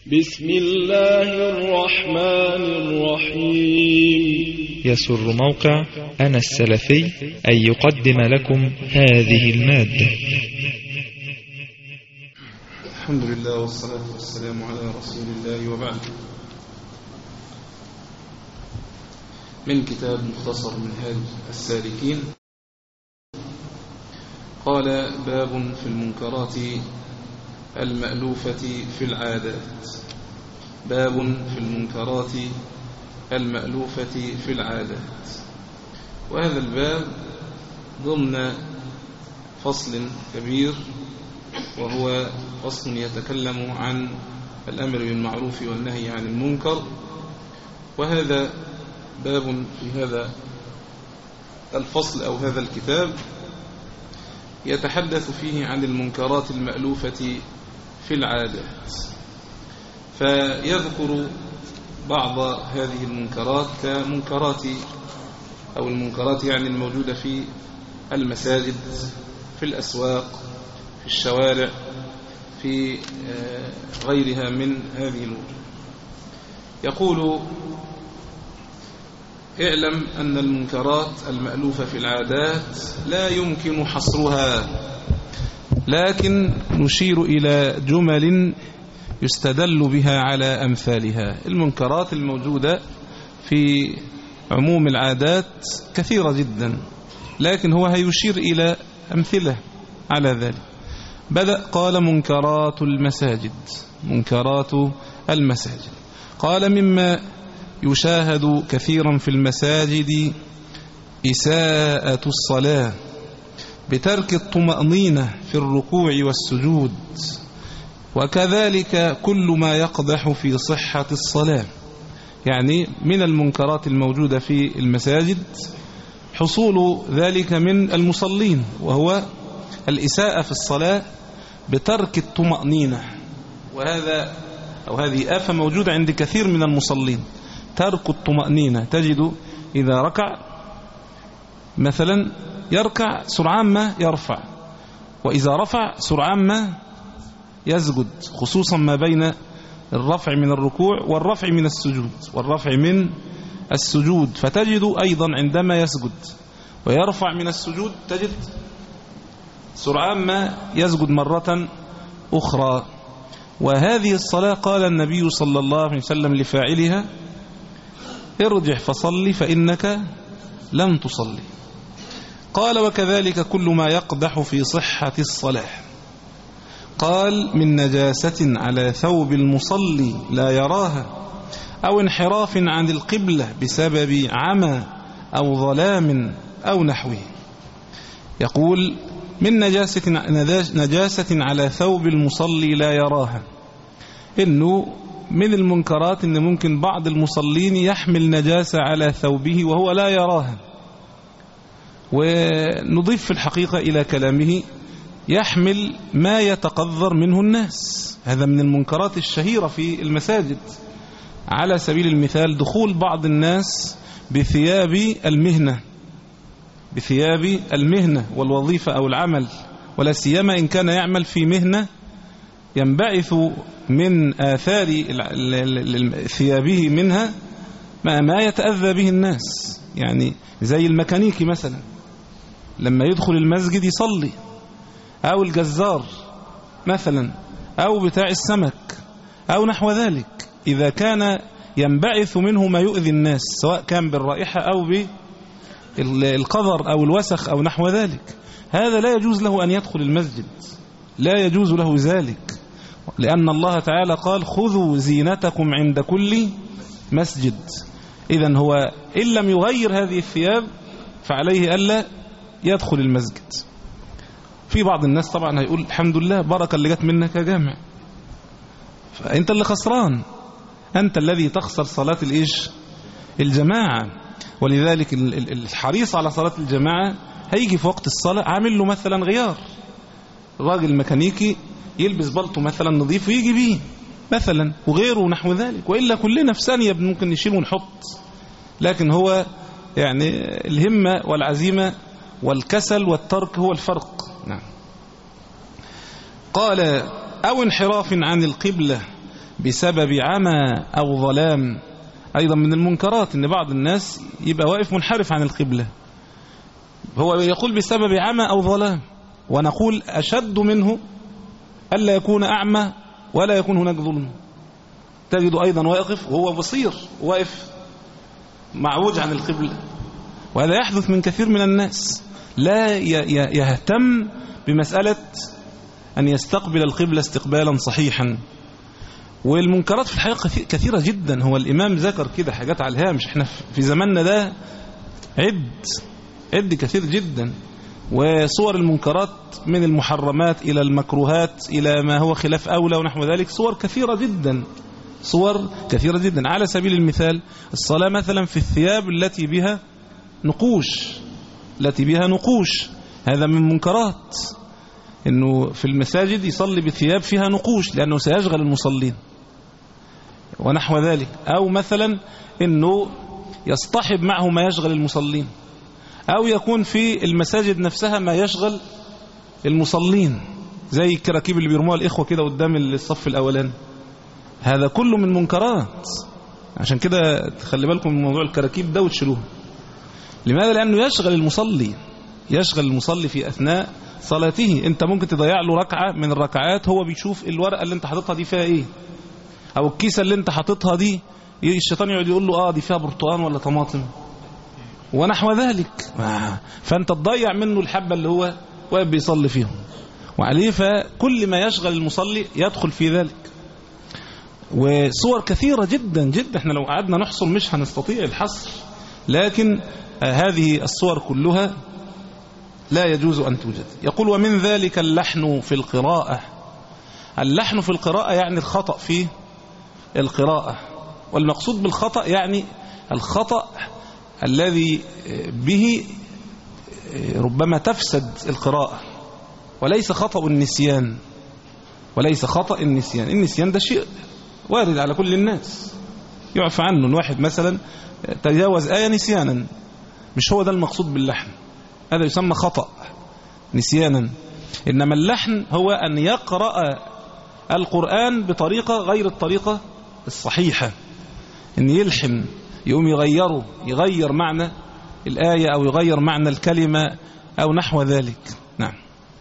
بسم الله الرحمن الرحيم يسر موقع أنا السلفي أن يقدم لكم هذه المادة الحمد لله والصلاة والسلام على رسول الله وبعد من كتاب مختصر منهاج السالكين قال باب في المنكرات المألوفة في العادات باب في المنكرات المألوفة في العادات وهذا الباب ضمن فصل كبير وهو فصل يتكلم عن الأمر بالمعروف والنهي عن المنكر وهذا باب في هذا الفصل أو هذا الكتاب يتحدث فيه عن المنكرات المألوفة في العادات فيذكر بعض هذه المنكرات كمنكرات أو المنكرات يعني الموجودة في المساجد في الأسواق في الشوارع في غيرها من هذه الوجوه يقول اعلم أن المنكرات المألوفة في العادات لا يمكن حصرها لكن نشير إلى جمل يستدل بها على أمثالها المنكرات الموجودة في عموم العادات كثيرة جدا لكن هو هيشير إلى أمثلة على ذلك بدأ قال منكرات المساجد منكرات المساجد قال مما يشاهد كثيرا في المساجد إساءة الصلاة بترك الطمأنينة في الركوع والسجود وكذلك كل ما يقدح في صحة الصلاة يعني من المنكرات الموجودة في المساجد حصول ذلك من المصلين وهو الإساءة في الصلاة بترك الطمأنينة وهذا أو هذه آفة موجودة عند كثير من المصلين ترك الطمأنينة تجد إذا ركع مثلا يركع سرعان ما يرفع وإذا رفع سرعان ما يسجد خصوصا ما بين الرفع من الركوع والرفع من السجود والرفع من السجود فتجد أيضا عندما يسجد ويرفع من السجود تجد سرعان ما يسجد مرة أخرى وهذه الصلاة قال النبي صلى الله عليه وسلم لفاعلها ارجع فصلي فإنك لم تصلي قال وكذلك كل ما يقدح في صحة الصلاة قال من نجاسة على ثوب المصلي لا يراها أو انحراف عن القبلة بسبب عمى أو ظلام أو نحوه يقول من نجاسة, نجاسة على ثوب المصلي لا يراها إنه من المنكرات إن ممكن بعض المصلين يحمل نجاسة على ثوبه وهو لا يراها ونضيف في الحقيقة إلى كلامه يحمل ما يتقذر منه الناس هذا من المنكرات الشهيرة في المساجد على سبيل المثال دخول بعض الناس بثياب المهنة بثياب المهنة والوظيفة أو العمل ولا سيما إن كان يعمل في مهنة ينبعث من آثار ثيابه منها ما, ما يتأذى به الناس يعني زي الميكانيكي مثلا لما يدخل المسجد يصلي أو الجزار مثلا أو بتاع السمك أو نحو ذلك إذا كان ينبعث منه ما يؤذي الناس سواء كان بالرائحة أو بالقذر أو الوسخ أو نحو ذلك هذا لا يجوز له أن يدخل المسجد لا يجوز له ذلك لأن الله تعالى قال خذوا زينتكم عند كل مسجد إذا هو إن لم يغير هذه الثياب فعليه ألا يدخل المسجد في بعض الناس طبعا هيقول الحمد لله بركة اللي جت منك يا جامع فأنت اللي خسران أنت الذي تخسر صلاة الإيش الجماعة ولذلك الحريص على صلاة الجماعة هيجي في وقت الصلاة عامل له مثلا غيار راجل ميكانيكي يلبس بلطو مثلا نظيف ويجي بيه مثلا وغيره نحو ذلك وإلا كلنا في ثانية ممكن نشيل ونحط لكن هو يعني الهمة والعزيمة والكسل والترك هو الفرق نعم قال أو انحراف عن القبلة بسبب عمى أو ظلام أيضا من المنكرات أن بعض الناس يبقى واقف منحرف عن القبلة هو يقول بسبب عمى أو ظلام ونقول أشد منه ألا يكون أعمى ولا يكون هناك ظلم تجد أيضا واقف وهو بصير واقف معوج عن القبلة وهذا يحدث من كثير من الناس لا يهتم بمسألة أن يستقبل القبلة استقبالا صحيحا والمنكرات في الحقيقة كثيرة جدا هو الإمام ذكر كده حاجات على الهامش احنا في زماننا ده عد عد كثير جدا وصور المنكرات من المحرمات إلى المكروهات إلى ما هو خلاف أولى ونحو ذلك صور كثيرة جدا صور كثيرة جدا على سبيل المثال الصلاة مثلا في الثياب التي بها نقوش التي بها نقوش هذا من منكرات انه في المساجد يصلي بثياب فيها نقوش لانه سيشغل المصلين ونحو ذلك او مثلا انه يصطحب معه ما يشغل المصلين او يكون في المساجد نفسها ما يشغل المصلين زي الكراكيب اللي بيرموها الاخوه كده قدام الصف الاولاني هذا كله من منكرات عشان كده تخلي بالكم من موضوع الكراكيب ده وتشيلوه لماذا لانه يشغل المصلي يشغل المصلي في اثناء صلاته انت ممكن تضيع له ركعه من الركعات هو بيشوف الورقه اللي انت حاططها دي فيها ايه او الكيسه اللي انت حاططها دي الشيطان يقعد يقول له اه دي فيها برتقان ولا طماطم ونحو ذلك فانت تضيع منه الحبه اللي هو واقف بيصلي فيهم وعليه فكل ما يشغل المصلي يدخل في ذلك وصور كثيرة جدا جدا احنا لو قعدنا نحصر مش هنستطيع الحصر لكن هذه الصور كلها لا يجوز أن توجد يقول ومن ذلك اللحن في القراءة اللحن في القراءة يعني الخطأ في القراءة والمقصود بالخطأ يعني الخطأ الذي به ربما تفسد القراءة وليس خطأ النسيان وليس خطأ النسيان النسيان ده شيء وارد على كل الناس يعفى عنه الواحد مثلا تجاوز آية نسيانا مش هو ده المقصود باللحن هذا يسمى خطأ نسيانا إنما اللحن هو أن يقرأ القرآن بطريقة غير الطريقة الصحيحة أن يلحن يقوم يغيره يغير معنى الآية أو يغير معنى الكلمة أو نحو ذلك نعم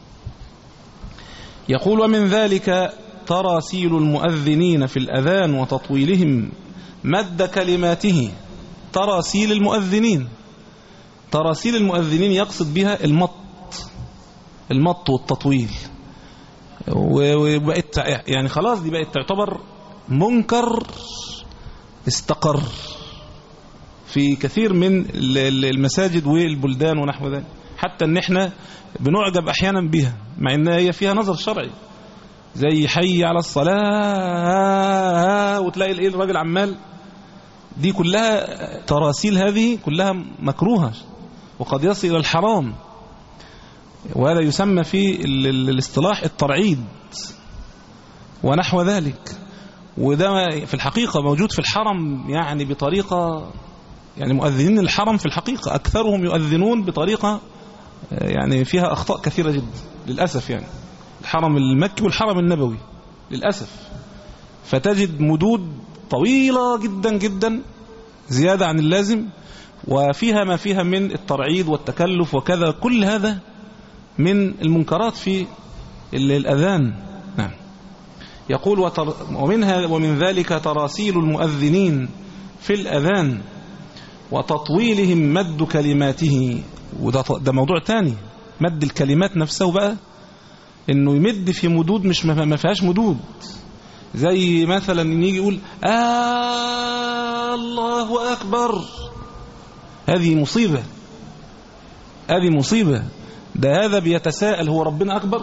يقول ومن ذلك تراسيل المؤذنين في الأذان وتطويلهم مد كلماته تراسيل المؤذنين تراسيل المؤذنين يقصد بها المط المط والتطويل وبقت يعني خلاص دي بقت تعتبر منكر استقر في كثير من المساجد والبلدان ونحو ذلك حتى ان احنا بنعجب احيانا بها مع ان هي فيها نظر شرعي زي حي على الصلاة وتلاقي الايه الراجل عمال دي كلها تراسيل هذه كلها مكروهة وقد يصل إلى الحرام وهذا يسمى في الاصطلاح الترعيد ونحو ذلك وده في الحقيقة موجود في الحرم يعني بطريقة يعني مؤذنين الحرم في الحقيقة أكثرهم يؤذنون بطريقة يعني فيها أخطاء كثيرة جدا للأسف يعني الحرم المكي والحرم النبوي للأسف فتجد مدود طويلة جدا جدا زيادة عن اللازم وفيها ما فيها من الترعيد والتكلف وكذا كل هذا من المنكرات في الأذان نعم يقول وتر ومنها ومن ذلك تراسيل المؤذنين في الأذان وتطويلهم مد كلماته وده ده موضوع تاني مد الكلمات نفسه بقى انه يمد في مدود مش ما فيهاش مدود زي مثلا يجي يقول آه الله أكبر هذه مصيبة هذه مصيبة ده هذا بيتساءل هو ربنا أكبر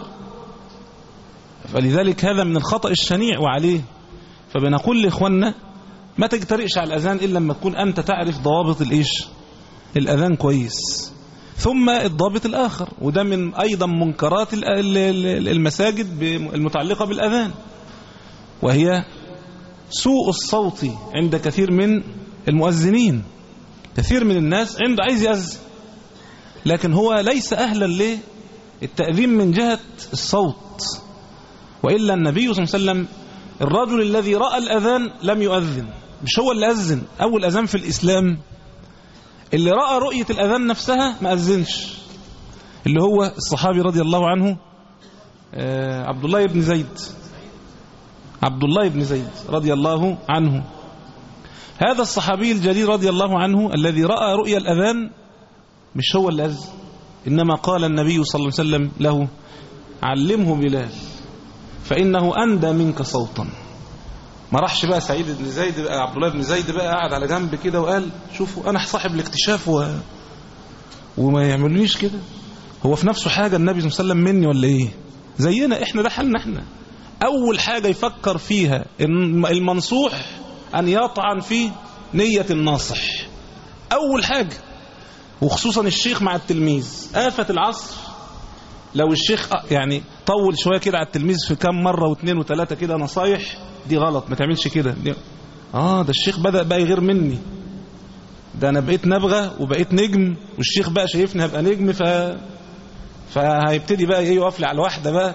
فلذلك هذا من الخطأ الشنيع وعليه فبنقول لإخواننا ما تجترئش على الأذان إلا لما تكون أنت تعرف ضوابط الإيش الأذان كويس ثم الضابط الآخر وده من أيضا منكرات المساجد المتعلقة بالأذان وهي سوء الصوت عند كثير من المؤذنين كثير من الناس عنده عايز يأذن لكن هو ليس أهلا للتأذين من جهة الصوت وإلا النبي صلى الله عليه وسلم الرجل الذي رأى الأذان لم يؤذن مش هو اللي أذن أول أذان في الإسلام اللي رأى رؤية الأذان نفسها ما أذنش اللي هو الصحابي رضي الله عنه آه، عبد الله بن زيد عبد الله بن زيد رضي الله عنه هذا الصحابي الجليل رضي الله عنه الذي رأى رؤيا الأذان مش هو اللي أذن إنما قال النبي صلى الله عليه وسلم له علمه بلال فإنه أندى منك صوتا ما راحش بقى سعيد بن زيد بقى عبد الله بن زيد بقى قاعد على جنب كده وقال شوفوا أنا صاحب الاكتشاف و... وما يعملونيش كده هو في نفسه حاجة النبي صلى الله عليه وسلم مني ولا إيه زينا إحنا ده حالنا إحنا أول حاجة يفكر فيها إن المنصوح أن يطعن في نية الناصح أول حاجة وخصوصا الشيخ مع التلميذ آفة العصر لو الشيخ يعني طول شوية كده على التلميذ في كام مرة واثنين وثلاثة كده نصايح دي غلط ما تعملش كده دي اه ده الشيخ بدأ بقى يغير مني ده انا بقيت نبغة وبقيت نجم والشيخ بقى شايفني هبقى نجم ف فهيبتدي بقى ايه يقف لي على الواحدة بقى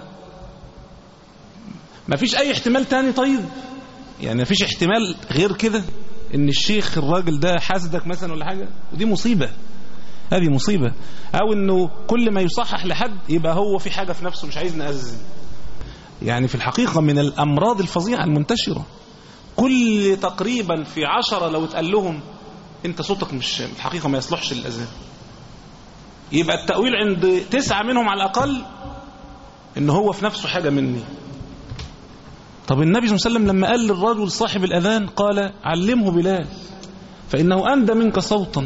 ما فيش اي احتمال تاني طيب يعني ما فيش احتمال غير كده ان الشيخ الراجل ده حاسدك مثلا ولا حاجة ودي مصيبة هذه مصيبة او انه كل ما يصحح لحد يبقى هو في حاجة في نفسه مش عايز نأذن يعني في الحقيقة من الامراض الفظيعة المنتشرة كل تقريبا في عشرة لو اتقال لهم انت صوتك مش الحقيقة ما يصلحش للأذان يبقى التأويل عند تسعة منهم على الأقل ان هو في نفسه حاجة مني طب النبي صلى الله عليه وسلم لما قال للرجل صاحب الأذان قال علمه بلال فإنه أندى منك صوتا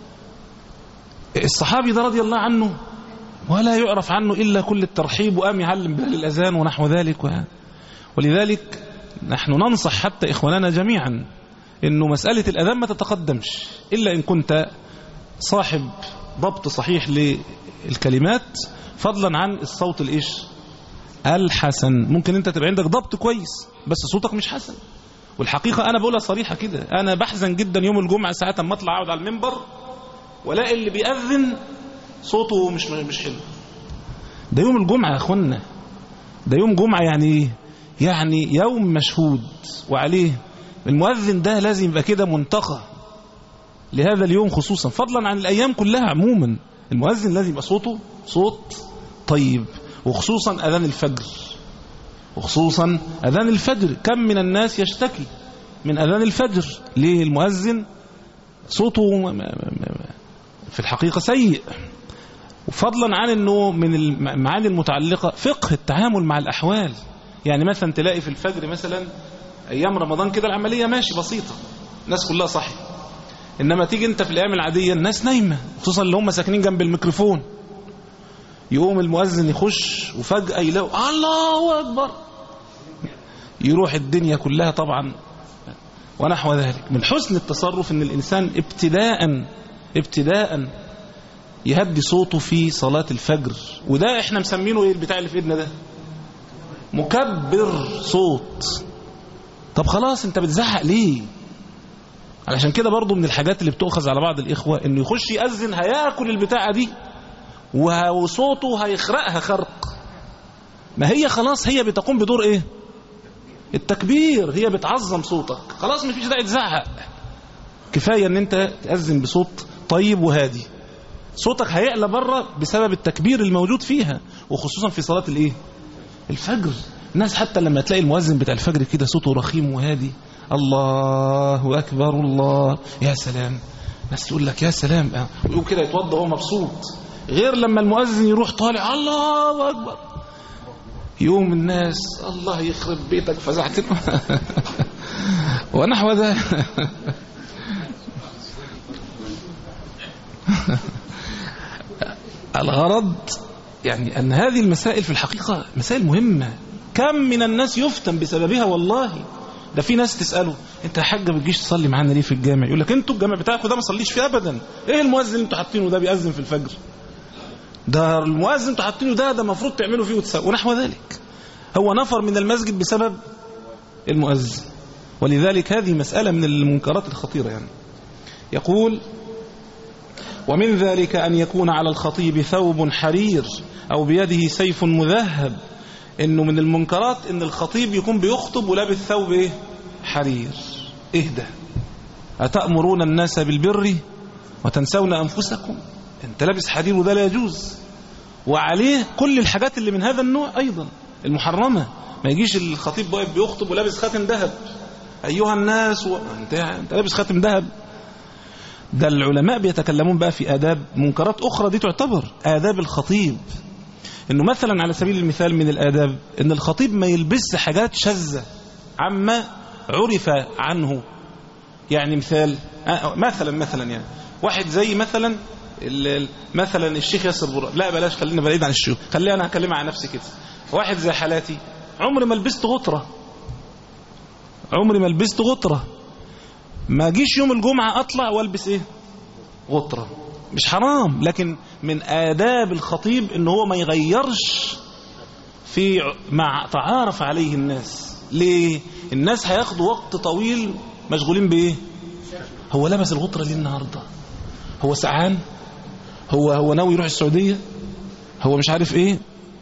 الصحابي ده رضي الله عنه ولا يعرف عنه إلا كل الترحيب وقام يعلم بلال الأذان ونحو ذلك و... ولذلك نحن ننصح حتى إخواننا جميعا إنه مسألة الأذان ما تتقدمش إلا إن كنت صاحب ضبط صحيح للكلمات فضلا عن الصوت الإيش الحسن ممكن انت تبقى عندك ضبط كويس بس صوتك مش حسن والحقيقة أنا بقولها صريحة كده أنا بحزن جدا يوم الجمعة ساعة ما أطلع أقعد على المنبر ولاقي اللي بيأذن صوته مش مش حلو ده يوم الجمعة يا أخوانا ده يوم جمعة يعني ايه يعني يوم مشهود وعليه المؤذن ده لازم يبقى كده منتقى لهذا اليوم خصوصا فضلا عن الأيام كلها عموما المؤذن لازم يبقى صوته صوت طيب وخصوصا أذان الفجر وخصوصا أذان الفجر كم من الناس يشتكي من أذان الفجر ليه المؤذن صوته في الحقيقة سيء وفضلا عن أنه من المعاني المتعلقة فقه التعامل مع الأحوال يعني مثلا تلاقي في الفجر مثلا أيام رمضان كده العملية ماشي بسيطة الناس كلها صحي إنما تيجي أنت في الأيام العادية الناس نايمة خصوصا اللي هم ساكنين جنب الميكروفون يقوم المؤذن يخش وفجأة يلاقوا الله أكبر يروح الدنيا كلها طبعا ونحو ذلك من حسن التصرف ان الإنسان ابتداء ابتداء يهدي صوته في صلاة الفجر وده احنا مسمينه ايه البتاع اللي في ايدنا ده مكبر صوت طب خلاص انت بتزعق ليه علشان كده برضو من الحاجات اللي بتؤخذ على بعض الإخوة انه يخش يأذن هياكل البتاعة دي وصوته هيخرقها خرق ما هي خلاص هي بتقوم بدور ايه التكبير هي بتعظم صوتك خلاص مفيش داعي تزعق كفاية ان انت تأذن بصوت طيب وهادي صوتك هيعلى بره بسبب التكبير الموجود فيها وخصوصا في صلاة الايه الفجر الناس حتى لما تلاقي المؤذن بتاع الفجر كده صوته رخيم وهادي الله أكبر الله يا سلام بس تقول لك يا سلام ويقوم كده يتوضى وهو مبسوط غير لما المؤذن يروح طالع الله أكبر يوم الناس الله يخرب بيتك فزعتنا ونحو ذلك الغرض يعني أن هذه المسائل في الحقيقة مسائل مهمة كم من الناس يفتن بسببها والله ده في ناس تسأله انت يا حاج ما بتجيش تصلي معانا ليه في الجامع يقول لك انتوا الجامع بتاعكم ده ما صليش فيه ابدا ايه المؤذن اللي انتوا حاطينه ده بيأذن في الفجر ده المؤذن انتوا حاطينه ده ده المفروض تعملوا فيه وتسووا ونحو ذلك هو نفر من المسجد بسبب المؤذن ولذلك هذه مسألة من المنكرات الخطيرة يعني يقول ومن ذلك أن يكون على الخطيب ثوب حرير أو بيده سيف مذهب انه من المنكرات ان الخطيب يكون بيخطب ولابس ثوب ايه حرير اهدى اتأمرون الناس بالبر وتنسون انفسكم انت لابس حرير وده لا يجوز وعليه كل الحاجات اللي من هذا النوع ايضا المحرمة ما يجيش الخطيب واقف بيخطب ولابس خاتم ذهب ايها الناس و... انت انت لابس خاتم ذهب ده العلماء بيتكلمون بقى في آداب منكرات أخرى دي تعتبر آداب الخطيب إنه مثلا على سبيل المثال من الآداب إن الخطيب ما يلبس حاجات شاذة عما عرف عنه يعني مثال آه مثلا مثلا يعني واحد زي مثلا ال- ال- مثلا الشيخ ياسر برا لا بلاش خلينا بعيد عن الشيوخ خلينا انا هكلم عن نفسي كده واحد زي حالاتي عمري ما لبست غطره عمري ما لبست غطره ما جيش يوم الجمعة أطلع والبس إيه غطرة مش حرام لكن من آداب الخطيب إن هو ما يغيرش في ع- مع تعارف عليه الناس ليه الناس هياخدوا وقت طويل مشغولين بإيه هو لبس الغطرة ليه النهاردة هو سعان هو هو ناوي يروح السعودية هو مش عارف إيه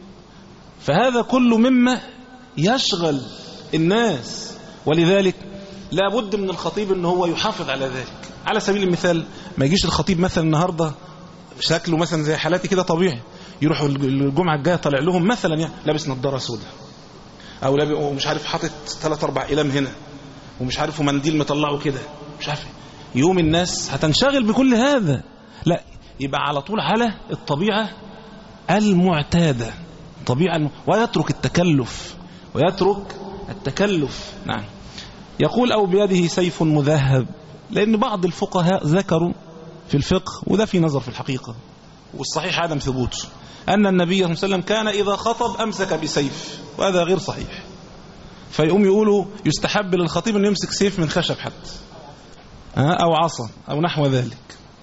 فهذا كله مما يشغل الناس ولذلك لا بد من الخطيب ان هو يحافظ على ذلك على سبيل المثال ما يجيش الخطيب مثلا النهارده شكله مثلا زي حالاتي كده طبيعي يروحوا الجمعه الجايه طالع لهم مثلا يعني لابس نظاره سوداء او لابس ومش عارف حاطط ثلاث اربع اقلام هنا ومش عارف ومنديل مطلعه كده مش عارف يوم الناس هتنشغل بكل هذا لا يبقى على طول على الطبيعه المعتاده طبيعه الم... ويترك التكلف ويترك التكلف نعم يقول أو بيده سيف مذهب لأن بعض الفقهاء ذكروا في الفقه وده في نظر في الحقيقة والصحيح عدم ثبوته أن النبي صلى الله عليه وسلم كان إذا خطب أمسك بسيف وهذا غير صحيح فيقوم يقولوا يستحب للخطيب أن يمسك سيف من خشب حتى أو عصا أو نحو ذلك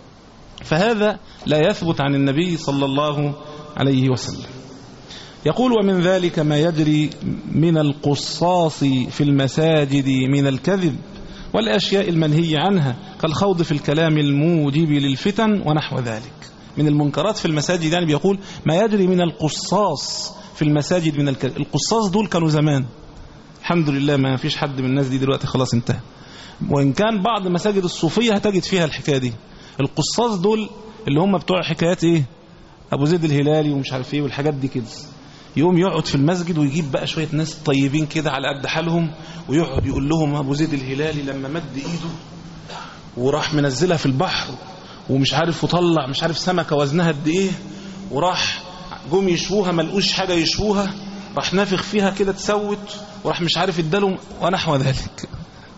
فهذا لا يثبت عن النبي صلى الله عليه وسلم يقول ومن ذلك ما يجري من القصاص في المساجد من الكذب والأشياء المنهي عنها كالخوض في الكلام الموجب للفتن ونحو ذلك من المنكرات في المساجد يعني بيقول ما يجري من القصاص في المساجد من الكذب القصاص دول كانوا زمان الحمد لله ما فيش حد من الناس دي دلوقتي خلاص انتهى وإن كان بعض مساجد الصوفية هتجد فيها الحكاية دي القصاص دول اللي هم بتوع حكايات ايه ابو زيد الهلالي ومش عارف ايه والحاجات دي كده يقوم يقعد في المسجد ويجيب بقى شوية ناس طيبين كده على قد حالهم ويقعد يقول لهم أبو زيد الهلالي لما مد إيده وراح منزلها في البحر ومش عارف وطلع مش عارف سمكة وزنها قد إيه وراح جم يشوها ما لقوش حاجة يشوها راح نافخ فيها كده تسوت وراح مش عارف ادالهم ونحو ذلك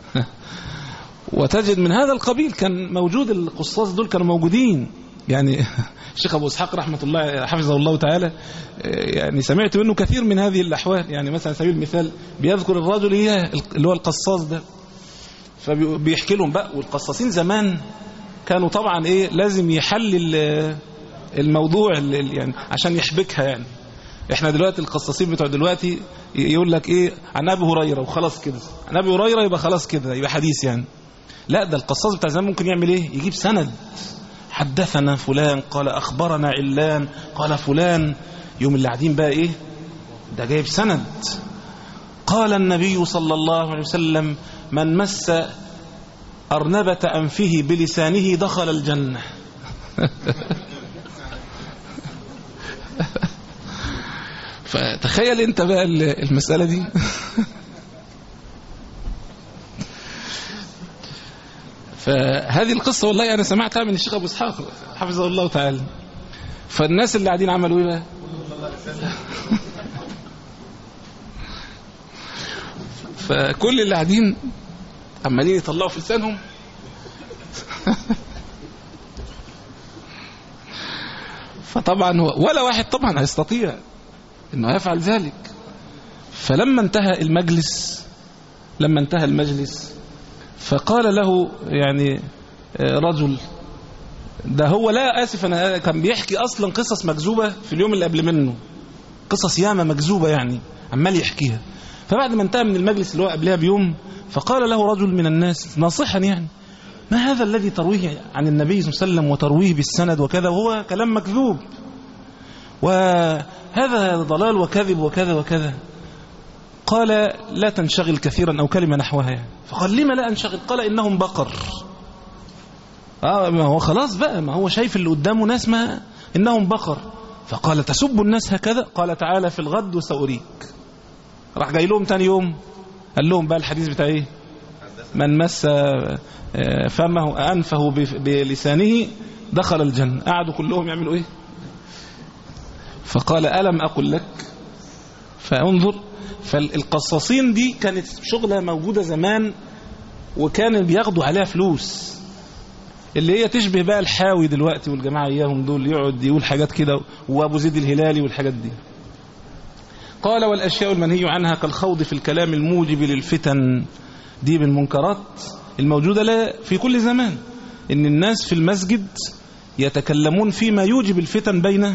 وتجد من هذا القبيل كان موجود القصاص دول كانوا موجودين يعني الشيخ أبو إسحاق رحمة الله حفظه الله تعالى يعني سمعت منه كثير من هذه الأحوال يعني مثلا سبيل المثال بيذكر الرجل هي اللي هو القصاص ده فبيحكي لهم بقى والقصاصين زمان كانوا طبعا ايه لازم يحلل الموضوع يعني عشان يحبكها يعني احنا دلوقتي القصاصين بتوع دلوقتي يقول لك ايه عن ابي هريره وخلاص كده عن ابي هريره يبقى خلاص كده يبقى حديث يعني لا ده القصاص بتاع زمان ممكن يعمل ايه يجيب سند حدثنا فلان قال أخبرنا علان قال فلان يوم اللي قاعدين بقى إيه ده جايب سند قال النبي صلى الله عليه وسلم من مس أرنبة أنفه بلسانه دخل الجنة فتخيل انت بقى المسألة دي فهذه القصة والله أنا سمعتها من الشيخ أبو إسحاق حفظه الله تعالى فالناس اللي قاعدين عملوا إيه بقى فكل اللي قاعدين عمالين يطلعوا في لسانهم فطبعا ولا واحد طبعا هيستطيع انه يفعل ذلك فلما انتهى المجلس لما انتهى المجلس فقال له يعني رجل ده هو لا آسف أنا كان بيحكي أصلا قصص مكذوبة في اليوم اللي قبل منه قصص ياما مكذوبة يعني عمال يحكيها فبعد ما انتهى من المجلس اللي هو قبلها بيوم فقال له رجل من الناس ناصحا يعني ما هذا الذي ترويه عن النبي صلى الله عليه وسلم وترويه بالسند وكذا وهو كلام مكذوب وهذا ضلال وكذب وكذا وكذا فقال لا تنشغل كثيرا أو كلمة نحوها يعني فقال لما لا أنشغل قال إنهم بقر آه ما هو خلاص بقى ما هو شايف اللي قدامه ناس ما إنهم بقر فقال تسب الناس هكذا قال تعالى في الغد وسأريك راح جاي لهم تاني يوم قال لهم بقى الحديث بتاع ايه من مس فمه أنفه بلسانه دخل الجنة قعدوا كلهم يعملوا ايه فقال ألم أقل لك فانظر فالقصاصين دي كانت شغلة موجودة زمان وكان بياخدوا عليها فلوس اللي هي تشبه بقى الحاوي دلوقتي والجماعة اياهم دول يقعد يقول حاجات كده وابو زيد الهلالي والحاجات دي قال والأشياء المنهي عنها كالخوض في الكلام الموجب للفتن دي من المنكرات الموجودة لا في كل زمان إن الناس في المسجد يتكلمون فيما يوجب الفتن بين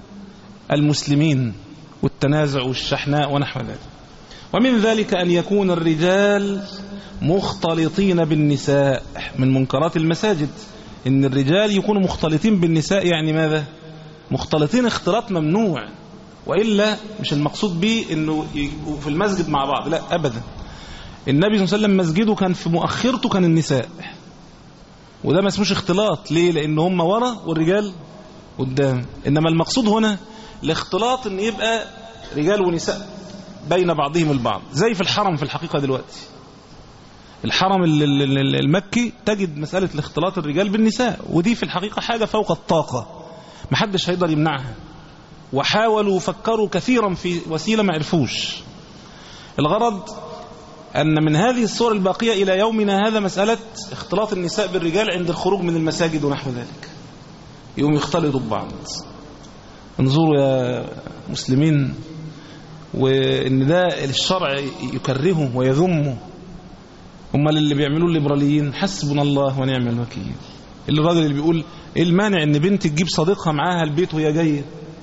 المسلمين والتنازع والشحناء ونحو ذلك ومن ذلك أن يكون الرجال مختلطين بالنساء من منكرات المساجد إن الرجال يكونوا مختلطين بالنساء يعني ماذا مختلطين اختلاط ممنوع وإلا مش المقصود به أنه في المسجد مع بعض لا أبدا النبي صلى الله عليه وسلم مسجده كان في مؤخرته كان النساء وده ما اسموش اختلاط ليه لأن هم ورا والرجال قدام إنما المقصود هنا الاختلاط ان يبقى رجال ونساء بين بعضهم البعض زي في الحرم في الحقيقة دلوقتي الحرم المكي تجد مسألة الاختلاط الرجال بالنساء ودي في الحقيقة حاجة فوق الطاقة محدش هيقدر يمنعها وحاولوا وفكروا كثيرا في وسيلة ما عرفوش الغرض أن من هذه الصور الباقية إلى يومنا هذا مسألة اختلاط النساء بالرجال عند الخروج من المساجد ونحو ذلك يوم يختلطوا ببعض انظروا يا مسلمين وان ده الشرع يكرهه ويذمه هم اللي بيعملوه الليبراليين حسبنا الله ونعم الوكيل اللي الراجل اللي بيقول ايه المانع ان بنت تجيب صديقها معاها البيت وهي جايه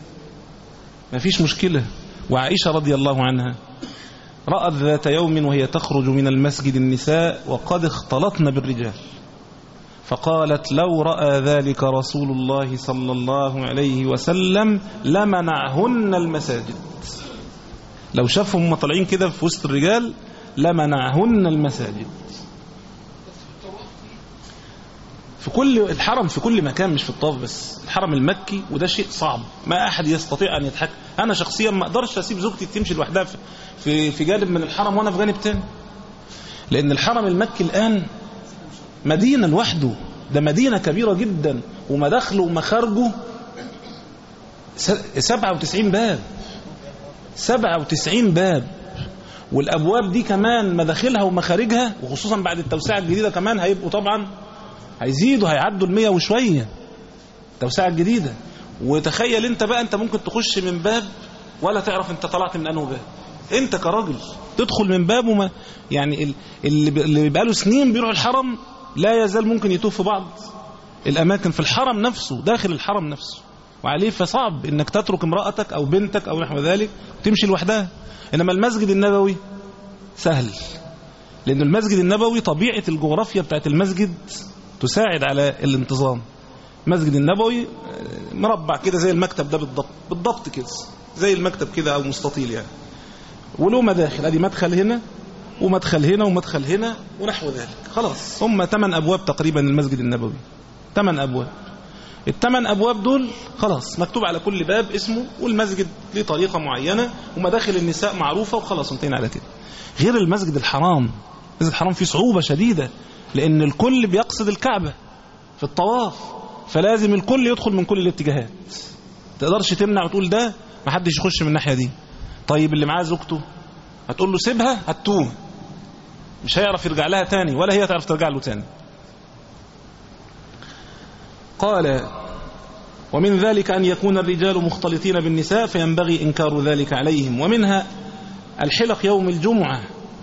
ما فيش مشكله وعائشه رضي الله عنها رأت ذات يوم وهي تخرج من المسجد النساء وقد اختلطن بالرجال فقالت لو رأى ذلك رسول الله صلى الله عليه وسلم لمنعهن المساجد لو شافهم طالعين كده في وسط الرجال لمنعهن المساجد في كل الحرم في كل مكان مش في الطاف بس الحرم المكي وده شيء صعب ما أحد يستطيع أن يتحكم أنا شخصيا ما أقدرش أسيب زوجتي تمشي لوحدها في في جانب من الحرم وأنا في جانب تاني لأن الحرم المكي الآن مدينة لوحده ده مدينة كبيرة جدا ومداخله ومخارجه 97 باب 97 باب والأبواب دي كمان مداخلها ومخارجها وخصوصا بعد التوسعة الجديدة كمان هيبقوا طبعا هيزيدوا هيعدوا المية وشوية التوسعة الجديدة وتخيل انت بقى انت ممكن تخش من باب ولا تعرف انت طلعت من انه باب انت كراجل تدخل من باب وما يعني اللي اللي بقاله سنين بيروح الحرم لا يزال ممكن يتوه في بعض الأماكن في الحرم نفسه داخل الحرم نفسه وعليه فصعب انك تترك امرأتك او بنتك او نحو ذلك وتمشي لوحدها انما المسجد النبوي سهل لان المسجد النبوي طبيعة الجغرافيا بتاعت المسجد تساعد على الانتظام المسجد النبوي مربع كده زي المكتب ده بالضبط بالضبط كده زي المكتب كده او مستطيل يعني وله مداخل ادي مدخل هنا ومدخل هنا ومدخل هنا ونحو ذلك خلاص هم ثمان أبواب تقريبا المسجد النبوي ثمان أبواب الثمان أبواب دول خلاص مكتوب على كل باب اسمه والمسجد ليه طريقة معينة ومداخل النساء معروفة وخلاص انتهينا على كده غير المسجد الحرام المسجد الحرام فيه صعوبة شديدة لأن الكل بيقصد الكعبة في الطواف فلازم الكل يدخل من كل الاتجاهات تقدرش تمنع وتقول ده ما حدش يخش من الناحية دي طيب اللي معاه زوجته هتقول له سيبها هتوه مش هيعرف يرجع لها تاني ولا هي تعرف ترجع له تاني قال ومن ذلك أن يكون الرجال مختلطين بالنساء فينبغي إنكار ذلك عليهم ومنها الحلق يوم الجمعة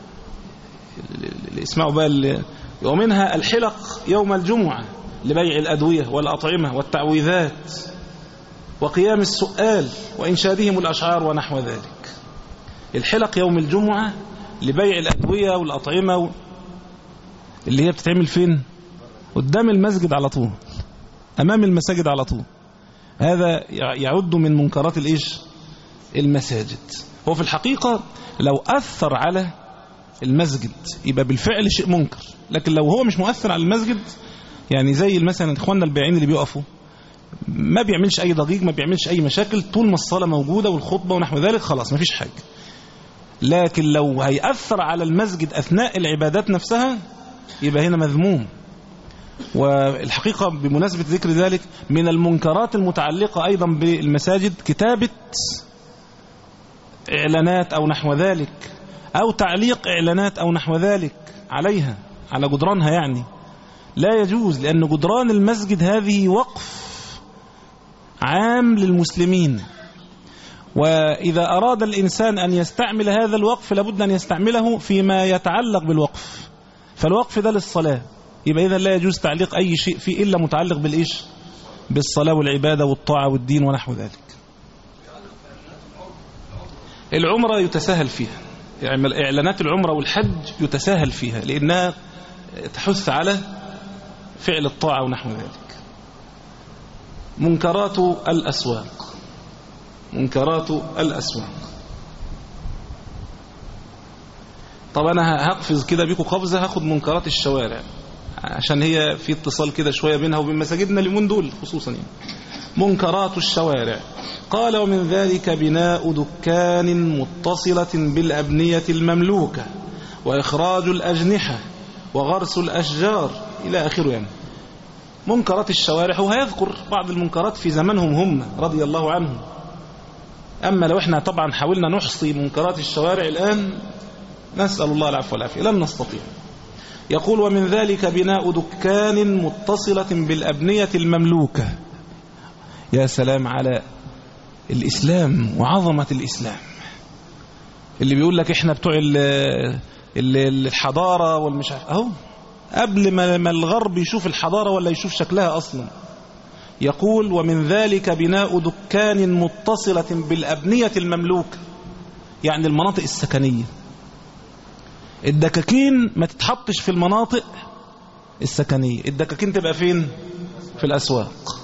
اسمعوا بقى ومنها الحلق يوم الجمعة لبيع الأدوية والأطعمة والتعويذات وقيام السؤال وإنشادهم الأشعار ونحو ذلك الحلق يوم الجمعة لبيع الأدوية والأطعمة اللي هي بتتعمل فين قدام المسجد على طول أمام المساجد على طول هذا يعد من منكرات الإيش المساجد هو في الحقيقة لو أثر على المسجد يبقى بالفعل شيء منكر لكن لو هو مش مؤثر على المسجد يعني زي مثلا اخواننا البياعين اللي بيقفوا ما بيعملش اي ضجيج ما بيعملش اي مشاكل طول ما الصلاة موجودة والخطبة ونحو ذلك خلاص ما فيش حاجة لكن لو هيأثر على المسجد أثناء العبادات نفسها يبقى هنا مذموم والحقيقة بمناسبة ذكر ذلك من المنكرات المتعلقة أيضا بالمساجد كتابة إعلانات أو نحو ذلك أو تعليق إعلانات أو نحو ذلك عليها على جدرانها يعني لا يجوز لأن جدران المسجد هذه وقف عام للمسلمين وإذا أراد الإنسان أن يستعمل هذا الوقف لابد أن يستعمله فيما يتعلق بالوقف فالوقف ده للصلاة يبقى إذا لا يجوز تعليق أي شيء فيه إلا متعلق بالإيش بالصلاة والعبادة والطاعة والدين ونحو ذلك العمرة يتساهل فيها يعني إعلانات العمرة والحج يتساهل فيها لأنها تحث على فعل الطاعة ونحو ذلك منكرات الأسواق منكرات الأسواق طب أنا هقفز كده بيكم قفزة هاخد منكرات الشوارع عشان هي في اتصال كده شوية بينها وبين مساجدنا اليومين دول خصوصا يعني منكرات الشوارع قال ومن ذلك بناء دكان متصلة بالأبنية المملوكة وإخراج الأجنحة وغرس الأشجار إلى آخره يعني منكرات الشوارع وهيذكر بعض المنكرات في زمنهم هم رضي الله عنهم أما لو احنا طبعا حاولنا نحصي منكرات الشوارع الآن نسأل الله العفو والعافية لن نستطيع يقول ومن ذلك بناء دكان متصلة بالأبنية المملوكة يا سلام على الإسلام وعظمة الإسلام اللي بيقول لك احنا بتوع الحضارة والمش اهو قبل ما الغرب يشوف الحضارة ولا يشوف شكلها أصلا يقول ومن ذلك بناء دكان متصلة بالأبنية المملوكة يعني المناطق السكنية الدكاكين ما تتحطش في المناطق السكنية الدكاكين تبقى فين في الأسواق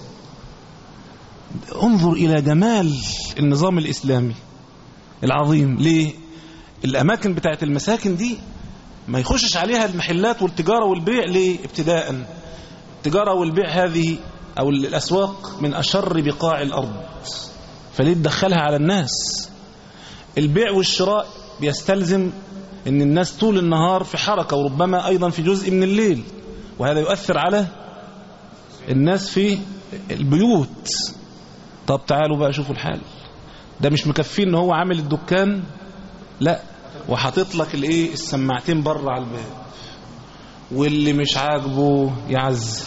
انظر إلى جمال النظام الإسلامي العظيم ليه الأماكن بتاعت المساكن دي ما يخشش عليها المحلات والتجارة والبيع ليه ابتداء التجارة والبيع هذه أو الأسواق من أشر بقاع الأرض فليه تدخلها على الناس البيع والشراء بيستلزم ان الناس طول النهار في حركة وربما أيضا في جزء من الليل وهذا يؤثر على الناس في البيوت طب تعالوا بقى شوفوا الحال ده مش مكفين ان هو عامل الدكان لا وحاطط لك الايه السماعتين بره على الباب واللي مش عاجبه يعزل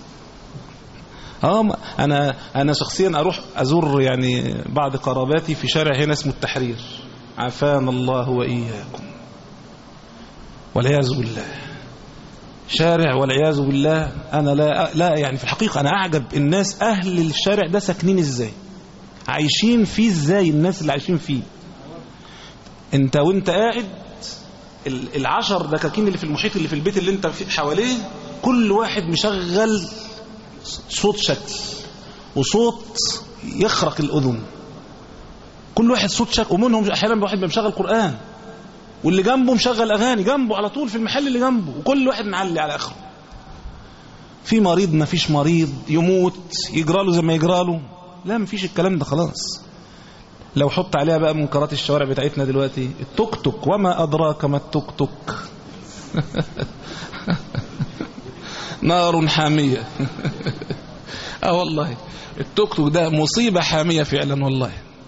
اه انا انا شخصيا اروح ازور يعني بعض قراباتي في شارع هنا اسمه التحرير عافانا الله واياكم والعياذ بالله شارع والعياذ بالله انا لا لا يعني في الحقيقه انا اعجب الناس اهل الشارع ده ساكنين ازاي عايشين فيه ازاي الناس اللي عايشين فيه انت وانت قاعد العشر دكاكين اللي في المحيط اللي في البيت اللي انت حواليه كل واحد مشغل صوت شكل وصوت يخرق الأذن كل واحد صوت شكل ومنهم أحيانا واحد مشغل قرآن واللي جنبه مشغل أغاني جنبه على طول في المحل اللي جنبه وكل واحد معلي على آخره في مريض ما فيش مريض يموت يجرى له زي ما يجرى له لا ما فيش الكلام ده خلاص لو حط عليها بقى منكرات الشوارع بتاعتنا دلوقتي التوك توك وما أدراك ما التوك توك نار حامية اه والله التوك توك ده مصيبة حامية فعلا والله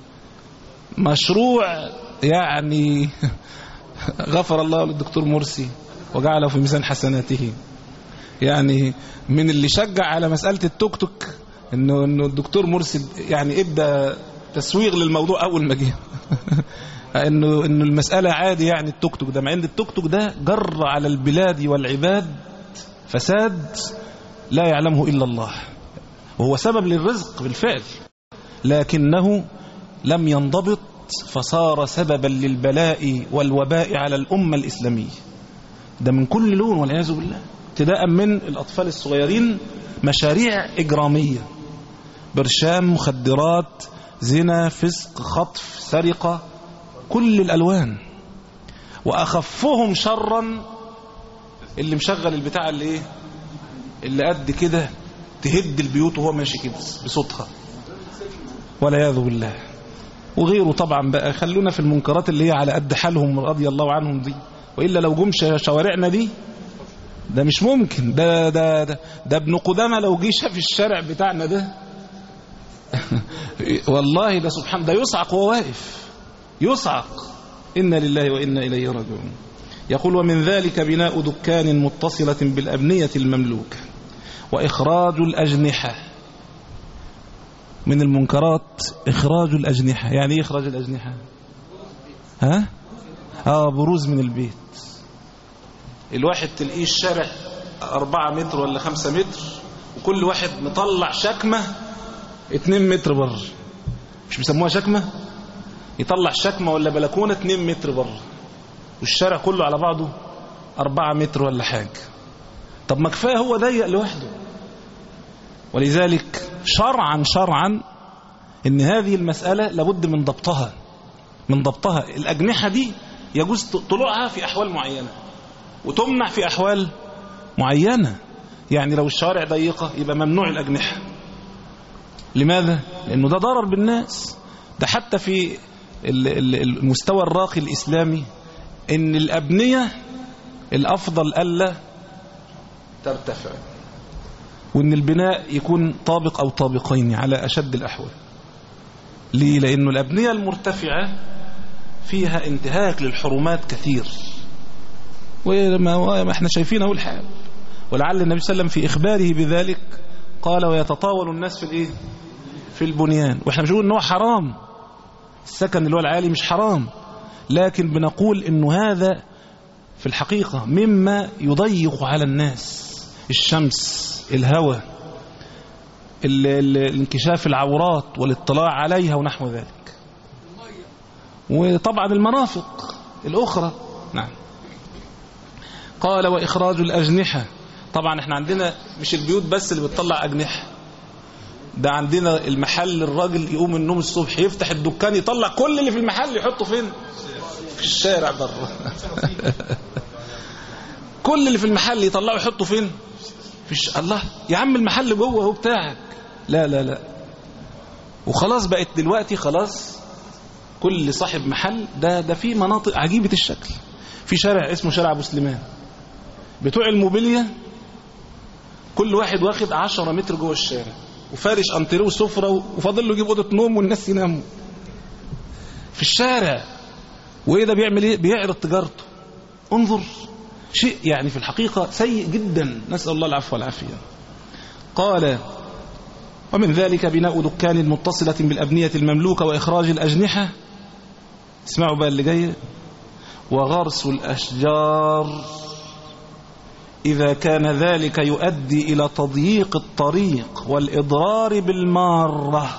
مشروع يعني غفر الله للدكتور مرسي وجعله في ميزان حسناته يعني من اللي شجع على مسألة التوك توك انه انه الدكتور مرسي يعني ادى تسويغ للموضوع اول ما جه انه انه المسألة عادي يعني التوك توك ده مع ان التوك توك ده جر على البلاد والعباد فساد لا يعلمه إلا الله وهو سبب للرزق بالفعل لكنه لم ينضبط فصار سببا للبلاء والوباء على الأمة الإسلامية ده من كل لون والعياذ بالله ابتداء من الأطفال الصغيرين مشاريع إجرامية برشام مخدرات زنا فسق خطف سرقة كل الألوان وأخفهم شرا اللي مشغل البتاع اللي ايه اللي قد كده تهد البيوت وهو ماشي كده بصوتها والعياذ بالله وغيره طبعا بقى خلونا في المنكرات اللي هي على قد حالهم رضي الله عنهم دي وإلا لو جم شوارعنا دي ده مش ممكن ده ده ده, ده ابن قدامة لو جه شاف الشارع بتاعنا ده والله ده سبحان ده يصعق وهو واقف يصعق إنا لله وإنا إليه راجعون يقول ومن ذلك بناء دكان متصلة بالأبنية المملوكة وإخراج الأجنحة من المنكرات إخراج الأجنحة يعني إيه إخراج الأجنحة ها آه بروز من البيت الواحد تلقيه الشارع أربعة متر ولا خمسة متر وكل واحد مطلع شكمة اتنين متر بره مش بيسموها شكمة يطلع شكمة ولا بلكونة اتنين متر بره والشارع كله على بعضه أربعة متر ولا حاجة طب ما كفايه هو ضيق لوحده ولذلك شرعا شرعا ان هذه المسألة لابد من ضبطها من ضبطها الأجنحة دي يجوز طلوعها في أحوال معينة وتمنع في أحوال معينة يعني لو الشوارع ضيقة يبقى ممنوع الأجنحة لماذا؟ لأنه ده ضرر بالناس ده حتى في المستوى الراقي الإسلامي ان الأبنية الأفضل ألا ترتفع وان البناء يكون طابق أو طابقين على أشد الأحوال ليه؟ لأنه الأبنية المرتفعة فيها انتهاك للحرمات كثير وما احنا شايفين اهو الحال ولعل النبي صلى الله عليه وسلم في إخباره بذلك قال ويتطاول الناس في الايه في البنيان واحنا مش بنقول ان هو حرام السكن اللي هو العالي مش حرام لكن بنقول انه هذا في الحقيقة مما يضيق على الناس الشمس الهوى الانكشاف العورات والاطلاع عليها ونحو ذلك وطبعا المرافق الأخرى نعم قال وإخراج الأجنحة طبعا احنا عندنا مش البيوت بس اللي بتطلع أجنحة ده عندنا المحل الراجل يقوم من النوم الصبح يفتح الدكان يطلع كل اللي في المحل يحطه فين في الشارع بره كل اللي في المحل يطلعه يحطه فين في الش... الله يا عم المحل جوه هو بتاعك لا لا لا وخلاص بقت دلوقتي خلاص كل صاحب محل ده ده في مناطق عجيبة الشكل في شارع اسمه شارع ابو سليمان بتوع الموبيليا كل واحد واخد 10 متر جوه الشارع وفارش انتريه وسفره وفاضل له يجيب اوضه نوم والناس يناموا في الشارع وايه ده بيعمل ايه بيعرض تجارته انظر شيء يعني في الحقيقة سيء جدا نسأل الله العفو والعافية قال ومن ذلك بناء دكان متصلة بالأبنية المملوكة وإخراج الأجنحة اسمعوا بقى اللي جاي وغرس الأشجار إذا كان ذلك يؤدي إلى تضييق الطريق والإضرار بالمارة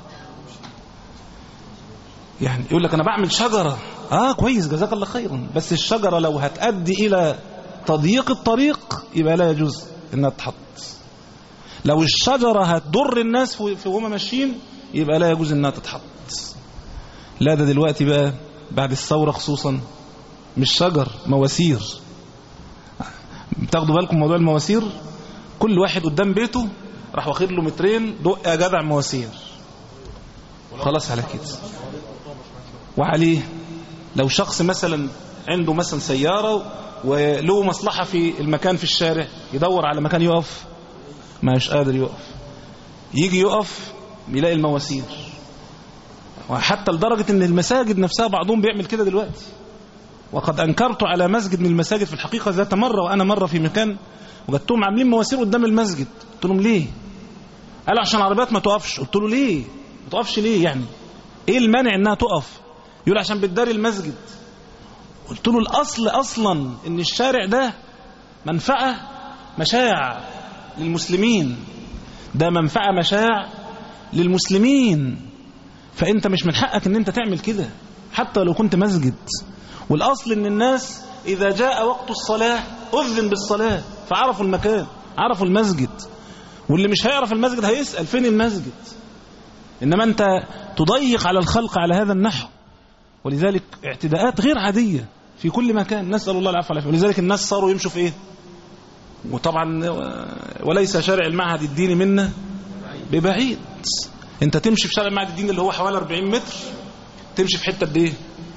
يعني يقول لك أنا بعمل شجرة آه كويس جزاك الله خيرا بس الشجرة لو هتأدي إلى تضييق الطريق يبقى لا يجوز إنها تحط لو الشجرة هتضر الناس في وهم ماشيين يبقى لا يجوز إنها تتحط لا ده دلوقتي بقى بعد الثورة خصوصا مش شجر مواسير بتاخدوا بالكم موضوع المواسير كل واحد قدام بيته راح واخد له مترين دق يا جدع مواسير خلاص على كده وعليه لو شخص مثلا عنده مثلا سيارة وله مصلحة في المكان في الشارع يدور على مكان يقف ما مش قادر يقف يجي يقف يلاقي المواسير وحتى لدرجة ان المساجد نفسها بعضهم بيعمل كده دلوقتي وقد أنكرت على مسجد من المساجد في الحقيقة ذات مرة وأنا مرة في مكان وجدتهم عاملين مواسير قدام المسجد قلت لهم ليه قال عشان العربيات ما تقفش قلت له ليه ما تقفش ليه يعني ايه المانع انها تقف يقول عشان بتداري المسجد قلت له الأصل أصلا ان الشارع ده منفعة مشاع للمسلمين ده منفعة مشاع للمسلمين فانت مش من حقك ان انت تعمل كده حتى لو كنت مسجد والأصل ان الناس إذا جاء وقت الصلاة أذن بالصلاة فعرفوا المكان عرفوا المسجد واللي مش هيعرف المسجد هيسأل فين المسجد إنما أنت تضيق على الخلق على هذا النحو ولذلك اعتداءات غير عادية في كل مكان نسأل الله العفو والعافية ولذلك الناس صاروا يمشوا في ايه وطبعا وليس شارع المعهد الديني منا ببعيد انت تمشي في شارع المعهد الديني اللي هو حوالي 40 متر تمشي في حته قد ايه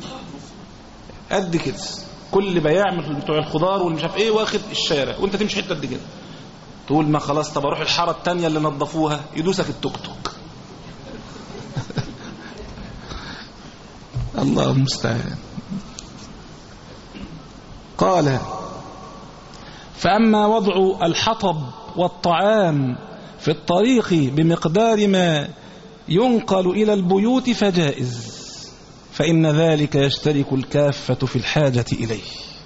قد كده كل بياع من بتوع الخضار والمش عارف ايه واخد الشارع وانت تمشي حته قد كده تقول ما خلاص طب اروح الحاره الثانيه اللي نظفوها يدوسك التوك توك الله المستعان قال فأما وضع الحطب والطعام في الطريق بمقدار ما ينقل إلى البيوت فجائز فإن ذلك يشترك الكافة في الحاجة إليه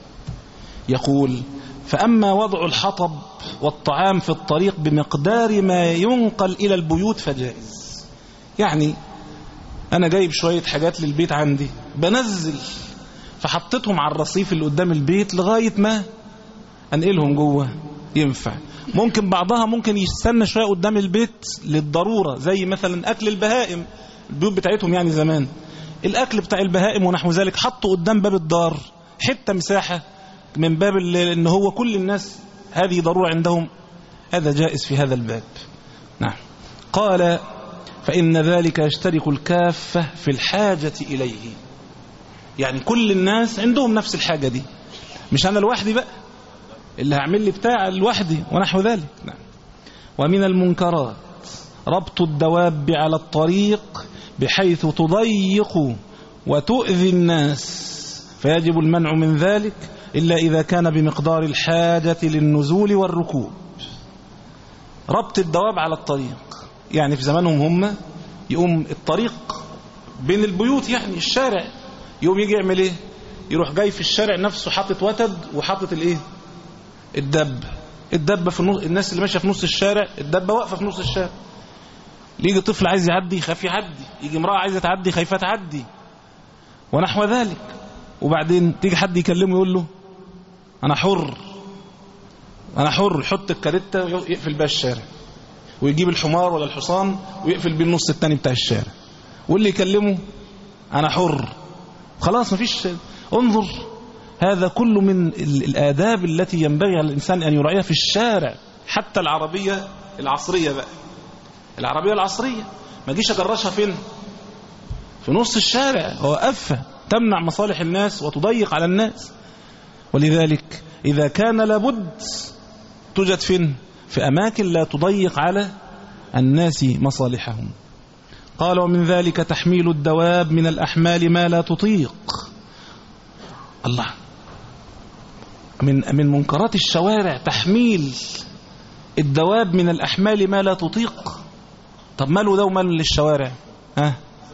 يقول فأما وضع الحطب والطعام في الطريق بمقدار ما ينقل إلى البيوت فجائز يعني أنا جايب شوية حاجات للبيت عندي بنزل فحطيتهم على الرصيف اللي قدام البيت لغاية ما أنقلهم جوه ينفع ممكن بعضها ممكن يستنى شوية قدام البيت للضرورة زي مثلا أكل البهائم البيوت بتاعتهم يعني زمان الأكل بتاع البهائم ونحو ذلك حطوا قدام باب الدار حتة مساحة من باب ان هو كل الناس هذه ضرورة عندهم هذا جائز في هذا الباب نعم قال فإن ذلك يشترك الكافة في الحاجة إليه يعني كل الناس عندهم نفس الحاجة دي مش أنا لوحدي بقى اللي هعمل لي بتاع لوحدي ونحو ذلك نعم ومن المنكرات ربط الدواب على الطريق بحيث تضيق وتؤذي الناس فيجب المنع من ذلك إلا إذا كان بمقدار الحاجة للنزول والركوب ربط الدواب على الطريق يعني في زمانهم هم يقوم الطريق بين البيوت يعني الشارع يقوم يجي يعمل ايه يروح جاي في الشارع نفسه حاطط وتد وحاطط الايه الدب الدبه في النص الناس اللي ماشيه في نص الشارع الدبه واقفه في نص الشارع يجي طفل عايز يعدي يخاف يعدي يجي امراه عايزه تعدي خايفه تعدي ونحو ذلك وبعدين تيجي حد يكلمه يقول له انا حر انا حر يحط الكارته ويقفل بيها الشارع ويجيب الحمار ولا الحصان ويقفل بيه النص الثاني بتاع الشارع واللي يكلمه انا حر خلاص مفيش انظر هذا كله من الآداب التي ينبغي على الإنسان أن يراعيها في الشارع حتى العربية العصرية بقى العربية العصرية ما جيش أجرشها فين في نص الشارع هو أفة تمنع مصالح الناس وتضيق على الناس ولذلك إذا كان لابد توجد فين في أماكن لا تضيق على الناس مصالحهم قال ومن ذلك تحميل الدواب من الأحمال ما لا تطيق الله من من منكرات الشوارع تحميل الدواب من الأحمال ما لا تطيق طب ماله ده وماله للشوارع ها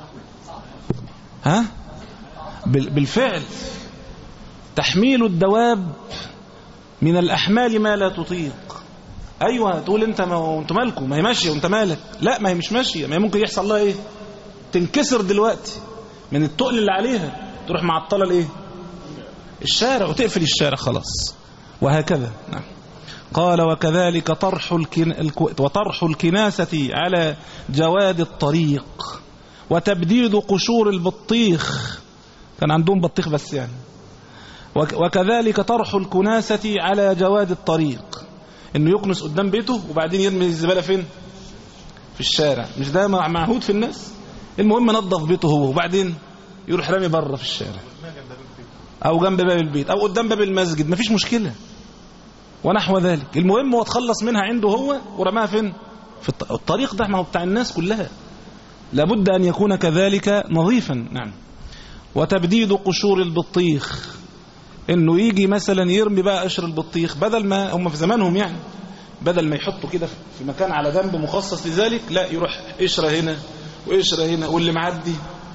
ها بالفعل تحميل الدواب من الأحمال ما لا تطيق أيوة تقول أنت ما أنت مالكم ما هي ماشية وأنت مالك لا ما هي مش ماشية ما هي ممكن يحصل لها إيه تنكسر دلوقتي من التقل اللي عليها تروح معطلة الإيه الشارع وتقفل الشارع خلاص وهكذا نعم قال وكذلك طرح الكن... وطرح الكناسة على جواد الطريق وتبديد قشور البطيخ كان عندهم بطيخ بس يعني وكذلك طرح الكناسة على جواد الطريق انه يكنس قدام بيته وبعدين يرمي الزبالة فين في الشارع مش ده معهود في الناس المهم نظف بيته هو وبعدين يروح رامي بره في الشارع او جنب باب البيت او قدام باب المسجد مفيش مشكلة ونحو ذلك المهم هو تخلص منها عنده هو ورماها فين في الطريق ده ما هو بتاع الناس كلها لابد أن يكون كذلك نظيفا نعم وتبديد قشور البطيخ انه يجي مثلا يرمي بقى قشر البطيخ بدل ما هم في زمانهم يعني بدل ما يحطوا كده في مكان على جنب مخصص لذلك لا يروح قشرة هنا وقشرة هنا واللي معدي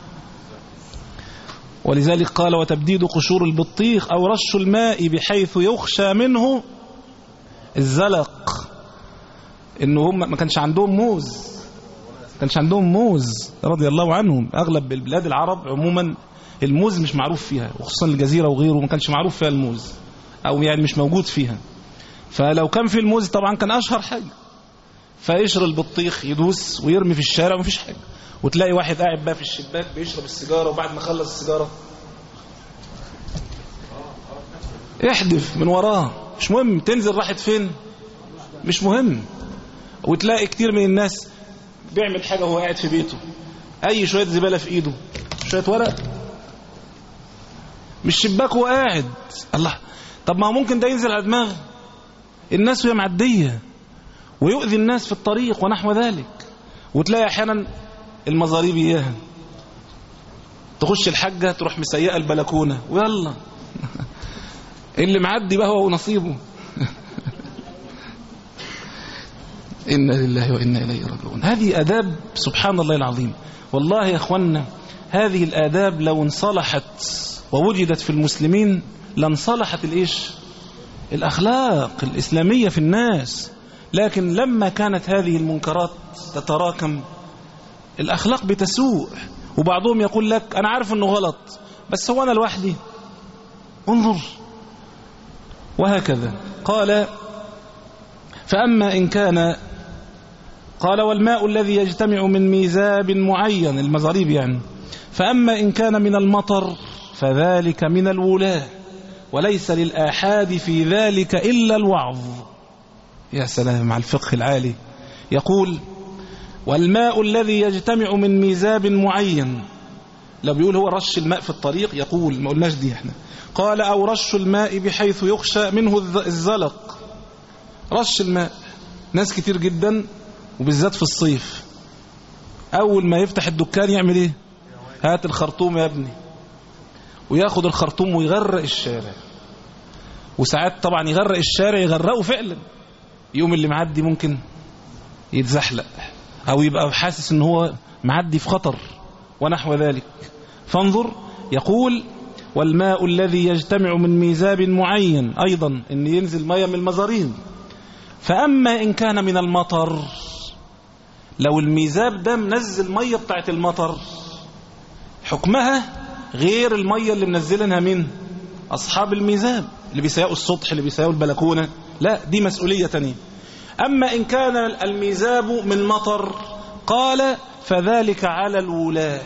ولذلك قال وتبديد قشور البطيخ أو رش الماء بحيث يخشى منه الزلق انه هم ما كانش عندهم موز كانش عندهم موز رضي الله عنهم اغلب البلاد العرب عموما الموز مش معروف فيها وخصوصا الجزيرة وغيره ما كانش معروف فيها الموز او يعني مش موجود فيها فلو كان في الموز طبعا كان اشهر حاجة فيشر البطيخ يدوس ويرمي في الشارع ومفيش حاجة وتلاقي واحد قاعد بقى في الشباك بيشرب السيجارة وبعد ما خلص السيجارة احدف من وراه مش مهم تنزل راحت فين مش مهم وتلاقي كتير من الناس بيعمل حاجة وهو قاعد في بيته اي شوية زبالة في ايده شوية ورق مش شباك وهو قاعد الله طب ما هو ممكن ده ينزل على دماغه الناس وهي معدية ويؤذي الناس في الطريق ونحو ذلك وتلاقي احيانا المزاريب اياها تخش الحاجة تروح مسيئة البلكونة ويلا اللي معدي بقى هو نصيبه إنا لله وإنا إليه راجعون هذه أداب سبحان الله العظيم والله يا أخوانا هذه الآداب لو انصلحت ووجدت في المسلمين لانصلحت الإيش الأخلاق الإسلامية في الناس لكن لما كانت هذه المنكرات تتراكم الأخلاق بتسوء وبعضهم يقول لك أنا عارف أنه غلط بس هو أنا لوحدي انظر وهكذا قال فأما إن كان قال والماء الذي يجتمع من ميزاب معين المزاريب يعني فأما إن كان من المطر فذلك من الولاة وليس للآحاد في ذلك إلا الوعظ يا سلام مع الفقه العالي يقول والماء الذي يجتمع من ميزاب معين لو بيقول هو رش الماء في الطريق يقول ما قلناش دي احنا قال أو رش الماء بحيث يخشى منه الزلق رش الماء ناس كتير جدا وبالذات في الصيف أول ما يفتح الدكان يعمل ايه هات الخرطوم يا ابني وياخد الخرطوم ويغرق الشارع وساعات طبعا يغرق الشارع يغرقه فعلا يوم اللي معدي ممكن يتزحلق أو يبقى حاسس ان هو معدي في خطر ونحو ذلك فانظر يقول والماء الذي يجتمع من ميزاب معين أيضا ان ينزل مية من المزارين فأما إن كان من المطر لو الميزاب ده منزل مية بتاعت المطر حكمها غير المية اللي منزلينها من أصحاب الميزاب اللي بيسيقوا السطح اللي بيسيقوا البلكونة لا دي مسؤولية تانية أما إن كان الميزاب من مطر قال فذلك على الولاة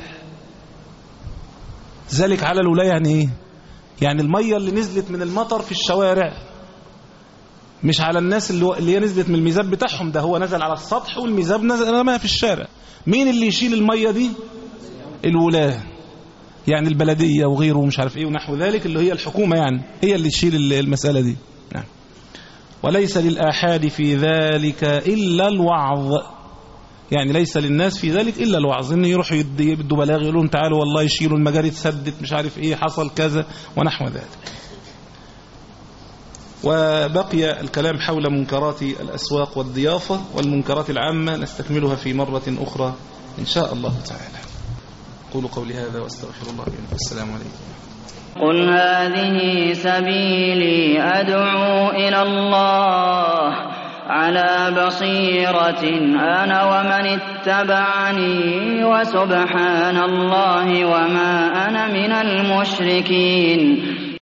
ذلك على الولاة يعني إيه يعني المية اللي نزلت من المطر في الشوارع مش على الناس اللي, اللي هي نزلت من الميزاب بتاعهم ده هو نزل على السطح والميزاب نزل رماها في الشارع مين اللي يشيل المية دي الولاة يعني البلدية وغيره ومش عارف ايه ونحو ذلك اللي هي الحكومة يعني هي اللي تشيل المسألة دي نعم. وليس للآحاد في ذلك إلا الوعظ يعني ليس للناس في ذلك إلا الوعظ إنه يروحوا يدوا بلاغ يقولون تعالوا والله يشيلوا المجاري تسدت مش عارف إيه حصل كذا ونحو ذلك وبقي الكلام حول منكرات الأسواق والضيافة والمنكرات العامة نستكملها في مرة أخرى إن شاء الله تعالى قولوا قولي هذا واستغفر الله لي والسلام عليكم قل هذه سبيلي أدعو إلى الله على بصيرة أنا ومن اتبعني وسبحان الله وما أنا من المشركين